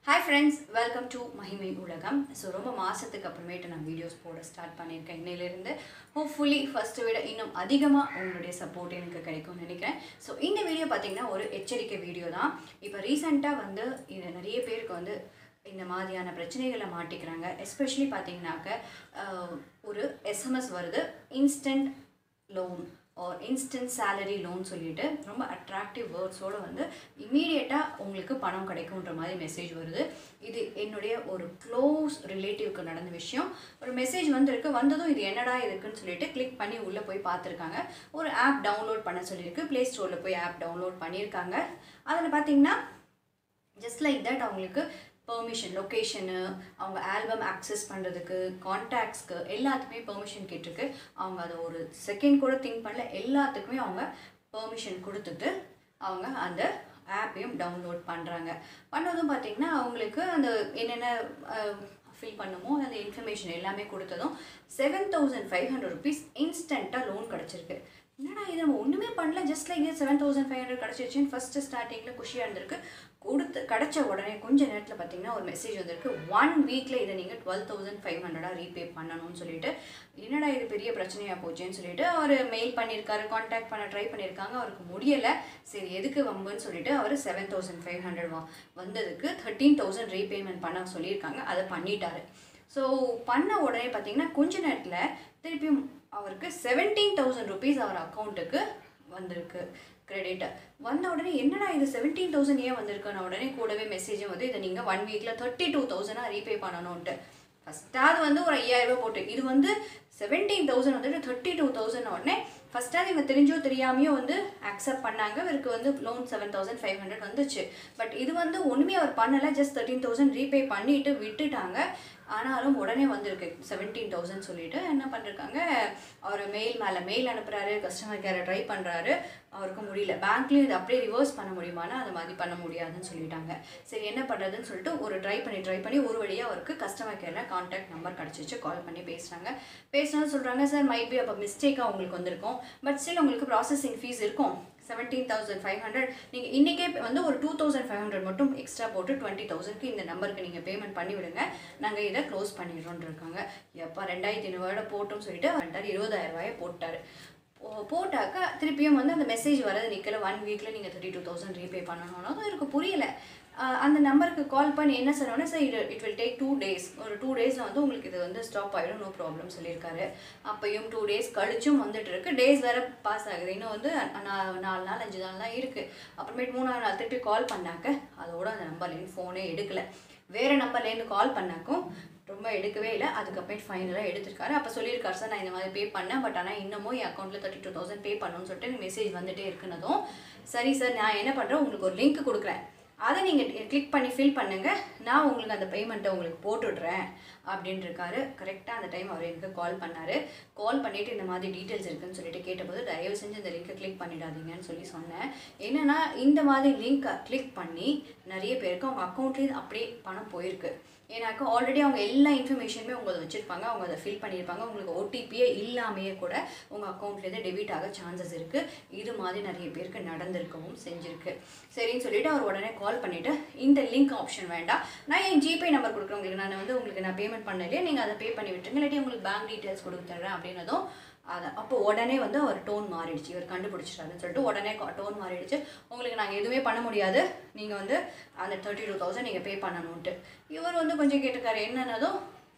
hi friends welcome to மகிமை உலகம் so ரொம்ப மாதத்துக்கு அப்புறமேட்டு நான் வீடியோஸ் போட ஸ்டார்ட் பண்ணியிருக்கேன் இன்னையிலேருந்து ஹோப்ஃபுல்லி ஃபஸ்ட்டை விட இன்னும் அதிகமாக உங்களுடைய சப்போர்ட் எனக்கு கிடைக்கும்னு நினைக்கிறேன் ஸோ இந்த வீடியோ பார்த்தீங்கன்னா ஒரு எச்சரிக்கை வீடியோ தான் இப்போ ரீசெண்டாக வந்து இது நிறைய பேருக்கு வந்து இந்த மாதிரியான பிரச்சனைகளை மாட்டிக்கிறாங்க எஸ்பெஷலி பார்த்தீங்கன்னாக்க ஆஹ், ஒரு எஸ்எம்எஸ் வருது instant loan or instant salary loan சொல்லிட்டு ரொம்ப அட்ராக்டிவ் வேர்ட்ஸோடு வந்து இமீடியட்டாக உங்களுக்கு பணம் கிடைக்குன்ற மாதிரி மெசேஜ் வருது இது என்னுடைய ஒரு க்ளோஸ் ரிலேட்டிவ்க்கு நடந்த விஷயம் ஒரு மெசேஜ் வந்திருக்கு வந்ததும் இது என்னடா இருக்குன்னு சொல்லிட்டு கிளிக் பண்ணி உள்ளே போய் பார்த்துருக்காங்க ஒரு ஆப் டவுன்லோட் பண்ண சொல்லியிருக்கு ப்ளே ஸ்டோரில் போய் ஆப் டவுன்லோட் பண்ணியிருக்காங்க அதில் பார்த்தீங்கன்னா ஜஸ்ட் லைக் தட் அவங்களுக்கு பெர்மிஷன் லொக்கேஷனு அவங்க ஆல்பம் ஆக்சஸ் பண்ணுறதுக்கு கான்டாக்ட்ஸ்க்கு எல்லாத்துக்குமே பெர்மிஷன் கேட்டிருக்கு அவங்க அதை ஒரு செகண்ட் கூட திங்க் பண்ணல எல்லாத்துக்குமே அவங்க பெர்மிஷன் கொடுத்துட்டு அவங்க அந்த ஆப்பையும் டவுன்லோட் பண்ணுறாங்க பண்ணதும் பார்த்தீங்கன்னா அவங்களுக்கு அந்த என்னென்ன ஃபில் பண்ணுமோ அந்த இன்ஃபர்மேஷன் எல்லாமே கொடுத்ததும் seven thousand five hundred rupees இன்ஸ்டண்ட்டாக லோன் கிடச்சிருக்கு என்னடா இது நம்ம ஒன்றுமே பண்ணல ஜஸ்ட் லைக் இது செவன் தௌசண்ட் ஃபைவ் ஹண்ட்ரட் கிடச்சிருச்சுன்னு ஃபஸ்ட்டு ஸ்டார்டிங்கில் குஷியாக இருந்திருக்கு கொடுத்து கிடச்ச உடனே கொஞ்ச நேரத்தில் பார்த்தீங்கன்னா ஒரு மெசேஜ் வந்திருக்கு ஒன் வீக்கில் இதை நீங்கள் டுவெல் தௌசண்ட் ஃபைவ் ஹண்ட்ரடாக ரீபே பண்ணணும்னு சொல்லிட்டு என்னடா இது பெரிய பிரச்சனையாக போச்சேன்னு சொல்லிட்டு அவர் மெயில் பண்ணியிருக்காரு காண்டாக்ட் பண்ண ட்ரை பண்ணியிருக்காங்க அவருக்கு முடியலை சரி எதுக்கு வம்புன்னு சொல்லிட்டு அவர் செவன் தௌசண்ட் ஃபைவ் ஹண்ட்ரட் வந்ததுக்கு தேர்ட்டீன் தௌசண்ட் ரீபேமெண்ட் பண்ண சொல்லியிருக்காங்க அதை பண்ணிட்டாரு ஸோ பண்ண உடனே பார்த்தீங்கன்னா கொஞ்ச நேரத்தில் திருப்பியும் அவருக்கு செவன்டீன் தௌசண்ட் ருபீஸ் அவர் அக்கௌண்ட்டுக்கு வந்திருக்கு கிரெடிட் வந்த உடனே என்னடா இது செவன்டீன் தௌசண்ட் ஏன் வந்திருக்குன்னு உடனே கூடவே மெசேஜும் வந்து இதை நீங்கள் ஒன் வீக்கில் தேர்ட்டி டூ தௌசண்டாக ரீபே பண்ணணும்ன்ட்டு ஃபஸ்ட்டாவது வந்து ஒரு ஐயாயிரம் ரூபாய் போட்டு இது வந்து செவன்டீன் தௌசண்ட் வந்துட்டு தேர்ட்டி டூ தௌசண்ட் உடனே ஃபஸ்ட்டாவது இவங்க தெரிஞ்சோ தெரியாமையோ வந்து அக்செப்ட் பண்ணாங்க இவருக்கு வந்து loan seven thousand five hundred வந்துச்சு பட் இது வந்து ஒன்றுமே அவர் பண்ணலை ஜஸ்ட் தேர்ட்டீன் தௌசண்ட் ரீபே பண்ணிட்டு விட்டுட்டாங்க ஆனாலும் உடனே வந்திருக்கு செவன்டீன் தௌசண்ட் சொல்லிட்டு என்ன பண்ணிருக்காங்க அவர் மெயில் மேலே மெயில் அனுப்புறாரு கஸ்டமர் கேரை ட்ரை பண்ணுறாரு அவருக்கு முடியல பேங்க்லேயும் இது அப்படியே ரிவர்ஸ் பண்ண முடியுமானா அது மாதிரி பண்ண முடியாதுன்னு சொல்லிட்டாங்க சரி என்ன பண்ணுறதுன்னு சொல்லிட்டு ஒரு ட்ரை பண்ணி ட்ரை பண்ணி ஒரு வழியாக அவருக்கு கஸ்டமர் கேரில் கான்டாக்ட் நம்பர் கிடச்சிச்சு கால் பண்ணி பேசுகிறாங்க பேசினது சொல்கிறாங்க சார் மைபி அப்போ மிஸ்டேக்காக உங்களுக்கு வந்திருக்கும் பட் ஸ்டில் உங்களுக்கு ப்ராசஸிங் ஃபீஸ் இருக்கும் செவன்டீன் தௌசண்ட் ஃபைவ் ஹண்ட்ரட் நீங்கள் இன்றைக்கே வந்து ஒரு டூ தௌசண்ட் ஃபைவ் ஹண்ட்ரட் மட்டும் எக்ஸ்ட்ரா போட்டு டுவெண்ட்டி தௌசண்ட்க்கு இந்த நம்பருக்கு நீங்கள் பேமெண்ட் பண்ணி விடுங்க நாங்கள் இதை க்ளோஸ் பண்ணிடுறோம்னு இருக்காங்க எப்போ ரெண்டாயிரத்தி ஐநூறுவாயோட போட்டோம்னு சொல்லிட்டு வந்துட்டார் இருபதாயிரம் ரூபாயை போட்டார் போ- போட்டாக்கா திருப்பியும் வந்து அந்த மெசேஜ் வரது நிற்கல ஒன் வீக்கில் நீங்கள் தேர்ட்டி டூ தௌசண்ட் ரீபே பண்ணணும்னா அது எனக்கு புரியல ஆஹ் அந்த நம்பருக்கு கால் பண்ணி என்ன சொன்னோன்னே சார் இது it will take two days ஒரு டூ டேஸில் வந்து உங்களுக்கு இது வந்து ஸ்டாப் ஆகிடும் நோ ப்ராப்ளம் சொல்லியிருக்காரு அப்பயும் டூ டேஸ் கழிச்சும் வந்துட்டு இருக்கு டேஸ் வேறு பாஸ் ஆகுது இன்னும் வந்து நா- நாலு நாள் அஞ்சு நாள் தான் இருக்குது அப்புறமேட்டு மூணாவது நாள் திருப்பி கால் பண்ணாக்க அதோட அந்த நம்பர்லேருந்து ஃபோனே எடுக்கல வேறு நம்பர்லேருந்து கால் பண்ணாக்கும் ரொம்ப எடுக்கவே இல்லை அதுக்கப்புறம் ஃபைனலாக எடுத்திருக்காரு அப்போ சொல்லியிருக்காரு சார் நான் இந்த மாதிரி பே பண்ணேன் பட் ஆனால் இன்னமும் என் அக்கௌண்ட்டில் தேர்ட்டி டூ தௌசண்ட் பே பண்ணணும்னு சொல்லிட்டு மெசேஜ் வந்துட்டே இருக்குனதும் சரி சார் நான் என்ன பண்ணுறேன் உங்களுக்கு ஒரு லிங்க் கொடுக்குறேன் அதை நீங்கள் கிளிக் பண்ணி ஃபில் பண்ணுங்கள் நான் உங்களுக்கு அந்த பேமெண்ட்டை உங்களுக்கு போட்டுடுறேன் அப்படின்னு இருக்காரு கரெக்டாக அந்த டைம் அவர் எனக்கு கால் பண்ணார் கால் பண்ணிவிட்டு இந்த மாதிரி டீட்டெயில்ஸ் இருக்குன்னு சொல்லிட்டு கேட்டபோது தயவு செஞ்சு இந்த லிங்க்கை கிளிக் பண்ணிடாதீங்கன்னு சொல்லி சொன்னேன் என்னென்னா இந்த மாதிரி லிங்க்கை கிளிக் பண்ணி நிறைய பேருக்கு அவங்க அக்கௌண்ட்லேயும் அப்படியே பணம் போயிருக்கு ஏன்னாக்கா ஆல்ரெடி அவங்க எல்லா இன்ஃபர்மேஷனுமே உங்களுக்கு வச்சுருப்பாங்க அவங்க அதை ஃபில் பண்ணியிருப்பாங்க உங்களுக்கு ஓடிபியே இல்லாமையே கூட உங்கள் அக்கௌண்ட்லேருந்து டெபிட் ஆக சான்சஸ் இருக்குது இது மாதிரி நிறைய பேருக்கு நடந்திருக்கவும் செஞ்சுருக்கு சரின்னு சொல்லிட்டு அவர் உடனே கால் பண்ணிவிட்டு இந்த லிங்க் ஆப்ஷன் வேண்டாம் நான் என் ஜிபே நம்பர் கொடுக்குறேன் உங்களுக்கு நான் வந்து உங்களுக்கு நான் பேமெண்ட் பண்ணலையே நீங்கள் அதை பே பண்ணி விட்டுருங்க இல்லாட்டி உங்களுக்கு பேங்க் டீட்டெயில்ஸ் கொடுத்துட்றேன் அப்படின்னதும் அதை அப்போ உடனே வந்து அவர் டோன் மாறிடுச்சு இவர் கண்டுபிடிச்சிட்டாருன்னு சொல்லிட்டு உடனே டோன் மாறிடுச்சு உங்களுக்கு நாங்கள் எதுவுமே பண்ண முடியாது நீங்கள் வந்து அந்த தேர்ட்டி டூ தௌசண்ட் நீங்கள் பே பண்ணணுன்ட்டு இவர் வந்து கொஞ்சம் கேட்டிருக்காரு என்னன்னதும்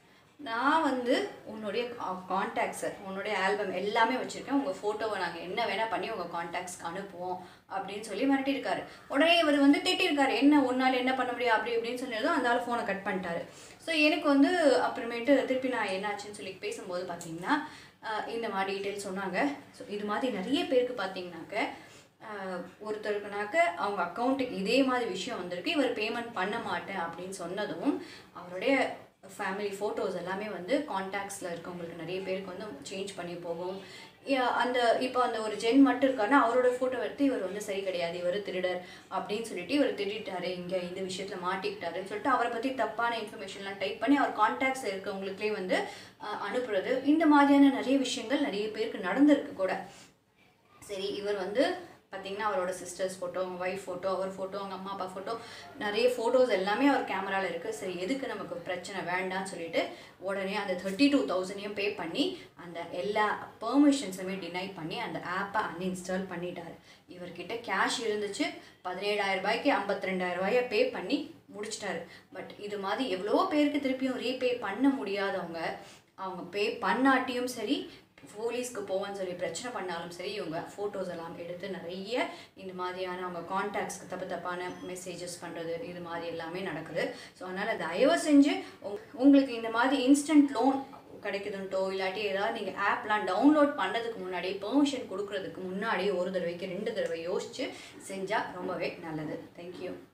நான் வந்து உன்னுடைய கான்டாக்ட்ஸை உன்னுடைய ஆல்பம் எல்லாமே வச்சுருக்கேன் உங்கள் ஃபோட்டோவை நாங்கள் என்ன வேணால் பண்ணி உங்கள் கான்டாக்ட்ஸ்க்கு அனுப்புவோம் அப்படின்னு சொல்லி மிரட்டியிருக்காரு உடனே இவர் வந்து திட்டிருக்காரு என்ன உன்னால் என்ன பண்ண முடியும் அப்படி இப்படின்னு சொன்னதும் அந்த ஆள் ஃபோனை கட் பண்ணிட்டாரு ஸோ எனக்கு வந்து அப்புறமேட்டு திருப்பி நான் என்னாச்சுன்னு சொல்லி பேசும்போது பார்த்தீங்கன்னா ஆஹ் இந்த மாதிரி டீட்டெயில் சொன்னாங்க ஸோ இது மாதிரி நிறைய பேருக்கு பார்த்தீங்கன்னாக்க ஆஹ் ஒருத்தருக்குனாக்க அவங்க அக்கௌண்ட்டுக்கு இதே மாதிரி விஷயம் வந்திருக்கு இவர் பேமெண்ட் பண்ண மாட்டேன் அப்படின்னு சொன்னதும் அவருடைய ஃபேமிலி ஃபோட்டோஸ் எல்லாமே வந்து கான்டாக்ட்ஸில் இருக்கவங்களுக்கு நிறைய பேருக்கு வந்து சேஞ்ச் பண்ணி போகும் யா- அந்த இப்போ அந்த ஒரு ஜென் மட்டும் இருக்காருன்னா அவரோட ஃபோட்டோ எடுத்து இவர் வந்து சரி கிடையாது இவர் திருடர் அப்படின்னு சொல்லிட்டு இவர் திருடிட்டாரு இங்கே இந்த விஷயத்தில் மாட்டிக்கிட்டாருன்னு சொல்லிட்டு அவரை பற்றி தப்பான இன்ஃபர்மேஷன்லாம் டைப் பண்ணி அவர் கான்டாக்ட்ஸ் இருக்கவங்களுக்கே வந்து அஹ், அனுப்புறது இந்த மாதிரியான நிறைய விஷயங்கள் நிறைய பேருக்கு நடந்திருக்கு கூட சரி இவர் வந்து பார்த்தீங்கன்னா அவரோட சிஸ்டர்ஸ் ஃபோட்டோ அவங்க ஒய்ஃப் ஃபோட்டோ அவர் ஃபோட்டோ அவங்க அம்மா அப்பா ஃபோட்டோ நிறைய ஃபோட்டோஸ் எல்லாமே அவர் கேமராவில் இருக்குது சரி எதுக்கு நமக்கு பிரச்சனை வேண்டாம்னு சொல்லிட்டு உடனே அந்த தேர்ட்டி டூ தௌசண்டையும் பே பண்ணி அந்த எல்லா பெர்மிஷன்ஸுமே டினை பண்ணி அந்த ஆப்பை அன்இன்ஸ்டால் பண்ணிட்டார் இவர்கிட்ட கேஷ் இருந்துச்சு பதினேழாயிரம் ரூபாய்க்கு ஐம்பத்தி ரெண்டாயிரம் ரூபாயை பே பண்ணி முடிச்சிட்டாரு பட் இது மாதிரி எவ்வளோ பேருக்கு திருப்பியும் ரீபே பண்ண முடியாதவங்க அவங்க பே பண்ணாட்டியும் சரி போலீஸ்க்கு போவேன்னு சொல்லி பிரச்சனை பண்ணாலும் சரி இவங்க ஃபோட்டோஸ் எல்லாம் எடுத்து நிறைய இந்த மாதிரியான அவங்க கான்டாக்ட்ஸ்க்கு தப்பு தப்பான மெசேஜஸ் பண்ணுறது இது மாதிரி எல்லாமே நடக்குது ஸோ அதனால் தயவு செஞ்சு உங் உங்களுக்கு இந்த மாதிரி இன்ஸ்டன்ட் லோன் கிடைக்குதுன்ட்டோ இல்லாட்டி ஏதாவது நீங்கள் ஆப்லாம் டவுன்லோட் பண்ணதுக்கு முன்னாடி பெர்மிஷன் கொடுக்கறதுக்கு முன்னாடி ஒரு தடவைக்கு ரெண்டு தடவை யோசித்து செஞ்சால் ரொம்பவே நல்லது தேங்க்யூ